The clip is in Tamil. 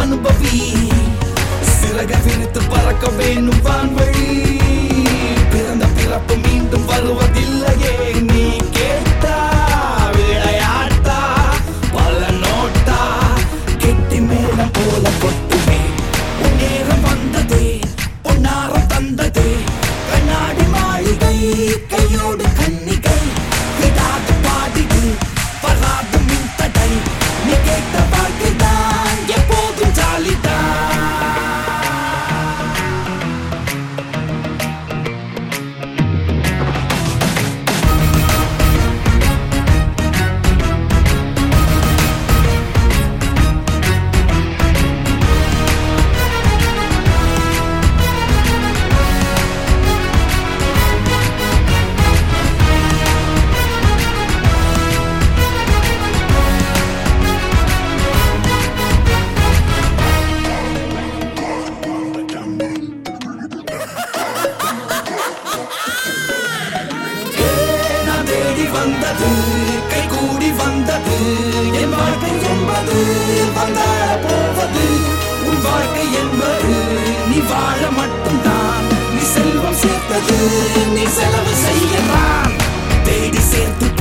அனுபவி சிறக விரித்து பறக்க வேணும் வான்வழி பிறந்த பிறப்பு மீண்டும் வருவதில்லையே நீ கேட்டா விளையாட்டா பல நோட்டா கெட்டி மேலம் போல கொட்டுமே உன் நேரம் வந்ததே பொன்னாரம் தந்ததே கண்ணாடி மாளிகை கையோடு கன்னிகை விடாது பாடிடு வராது மின்தடை நீ கேட்ட வாழ்க்கைதான் எப்போதும் ஜாலிதான் நான் தேடி வந்தது கை கூடி வந்தது என் வாழ்க்கை என்பது வந்தார போவது உன் வாழ்க்கை என்பது நீ வாழ மட்டும்தான் நீ செல்வம் சேர்த்தது நீ செலவு செய்யலாம் தேடி சேர்த்து